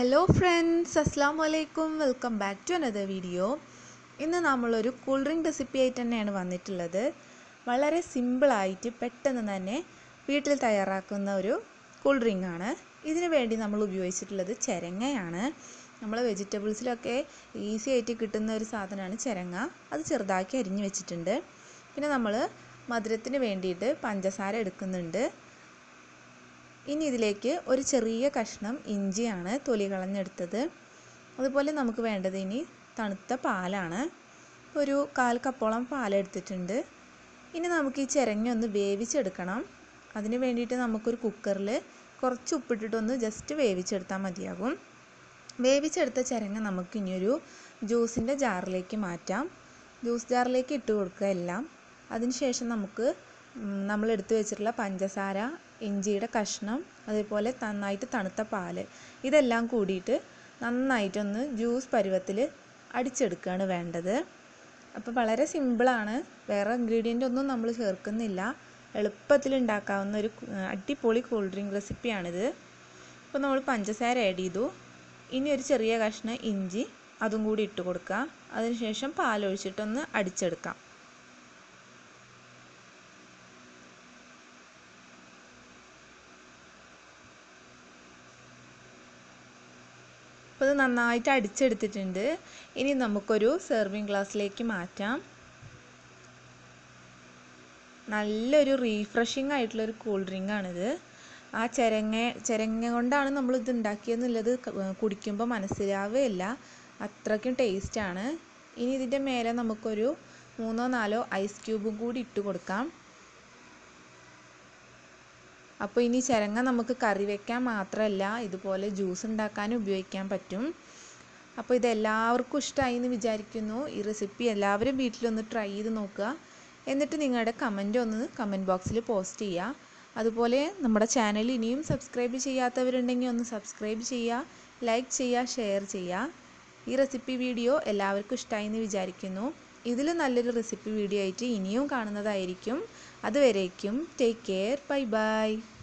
hello friends അസ്സാം വലൈക്കും welcome back to another video ഇന്ന് നമ്മളൊരു കൂൾ ഡ്രിങ്ക് റെസിപ്പി ആയിട്ട് തന്നെയാണ് വന്നിട്ടുള്ളത് വളരെ സിമ്പിളായിട്ട് പെട്ടെന്ന് തന്നെ വീട്ടിൽ തയ്യാറാക്കുന്ന ഒരു കൂൾ ഡ്രിങ്ക് ആണ് ഇതിന് വേണ്ടി നമ്മൾ ഉപയോഗിച്ചിട്ടുള്ളത് ചിരങ്ങയാണ് നമ്മൾ വെജിറ്റബിൾസിലൊക്കെ ഈസി ആയിട്ട് കിട്ടുന്ന ഒരു സാധനമാണ് ചിരങ്ങ അത് ചെറുതാക്കി അരിഞ്ഞ് വെച്ചിട്ടുണ്ട് പിന്നെ നമ്മൾ മധുരത്തിന് വേണ്ടിയിട്ട് പഞ്ചസാര എടുക്കുന്നുണ്ട് ഇനി ഇതിലേക്ക് ഒരു ചെറിയ കഷ്ണം ഇഞ്ചിയാണ് തൊലി കളഞ്ഞെടുത്തത് അതുപോലെ നമുക്ക് വേണ്ടത് ഇനി തണുത്ത പാലാണ് ഒരു കാൽ കപ്പോളം പാലെടുത്തിട്ടുണ്ട് ഇനി നമുക്ക് ഈ ചിരങ്ങ ഒന്ന് വേവിച്ചെടുക്കണം അതിന് വേണ്ടിയിട്ട് നമുക്കൊരു കുക്കറിൽ കുറച്ച് ഉപ്പിട്ടിട്ടൊന്ന് ജസ്റ്റ് വേവിച്ചെടുത്താൽ മതിയാകും വേവിച്ചെടുത്ത ചിരങ്ങ നമുക്ക് ഇനിയൊരു ജ്യൂസിൻ്റെ ജാറിലേക്ക് മാറ്റാം ജ്യൂസ് ജാറിലേക്ക് ഇട്ട് കൊടുക്കുക എല്ലാം അതിനുശേഷം നമുക്ക് നമ്മൾ എടുത്തു വെച്ചിട്ടുള്ള പഞ്ചസാര ഇഞ്ചിയുടെ കഷ്ണം അതേപോലെ നന്നായിട്ട് തണുത്ത പാല് ഇതെല്ലാം കൂടിയിട്ട് നന്നായിട്ടൊന്ന് ജ്യൂസ് പരുവത്തിൽ അടിച്ചെടുക്കുകയാണ് വേണ്ടത് അപ്പോൾ വളരെ സിമ്പിളാണ് വേറെ ഇൻഗ്രീഡിയൻ്റ് ഒന്നും നമ്മൾ ചേർക്കുന്നില്ല എളുപ്പത്തിൽ ഉണ്ടാക്കാവുന്ന ഒരു അടിപൊളി കൂൾ ഡ്രിങ്ക് റെസിപ്പിയാണിത് അപ്പോൾ നമ്മൾ പഞ്ചസാര ആഡ് ചെയ്തു ഇനി ഒരു ചെറിയ കഷ്ണം ഇഞ്ചി അതും കൂടി ഇട്ട് കൊടുക്കുക അതിനുശേഷം പാലൊഴിച്ചിട്ടൊന്ന് അടിച്ചെടുക്കാം അപ്പോൾ ഇത് നന്നായിട്ട് അടിച്ചെടുത്തിട്ടുണ്ട് ഇനി നമുക്കൊരു സെർവിങ് ഗ്ലാസ്സിലേക്ക് മാറ്റാം നല്ലൊരു റീഫ്രഷിങ് ആയിട്ടുള്ളൊരു കൂൾ ഡ്രിങ്ക് ആണിത് ആ ചിരങ്ങ ചിരങ്ങ കൊണ്ടാണ് നമ്മൾ ഇത് ഉണ്ടാക്കിയെന്നുള്ളത് കുടിക്കുമ്പോൾ മനസ്സിലാവുകയില്ല അത്രയ്ക്കും ടേസ്റ്റാണ് ഇനി ഇതിൻ്റെ മേലെ നമുക്കൊരു മൂന്നോ നാലോ ഐസ് ക്യൂബും കൂടി ഇട്ട് കൊടുക്കാം അപ്പോൾ ഇനി ചിരങ്ങ നമുക്ക് കറി വെക്കാൻ മാത്രമല്ല ഇതുപോലെ ജ്യൂസ് ഉണ്ടാക്കാനും ഉപയോഗിക്കാൻ പറ്റും അപ്പോൾ ഇത് എല്ലാവർക്കും ഇഷ്ടമായി എന്ന് വിചാരിക്കുന്നു ഈ റെസിപ്പി എല്ലാവരും വീട്ടിലൊന്ന് ട്രൈ ചെയ്ത് നോക്കുക എന്നിട്ട് നിങ്ങളുടെ കമൻറ്റ് ഒന്ന് കമൻറ്റ് ബോക്സിൽ പോസ്റ്റ് ചെയ്യുക അതുപോലെ നമ്മുടെ ചാനൽ ഇനിയും സബ്സ്ക്രൈബ് ചെയ്യാത്തവരുണ്ടെങ്കിൽ ഒന്ന് സബ്സ്ക്രൈബ് ചെയ്യുക ലൈക്ക് ചെയ്യുക ഷെയർ ചെയ്യുക ഈ റെസിപ്പി വീഡിയോ എല്ലാവർക്കും ഇഷ്ടമായി എന്ന് വിചാരിക്കുന്നു ഇതിൽ നല്ലൊരു റെസിപ്പി വീഡിയോ ആയിട്ട് ഇനിയും കാണുന്നതായിരിക്കും അതുവരേക്കും ടേക്ക് കെയർ ബൈ ബൈ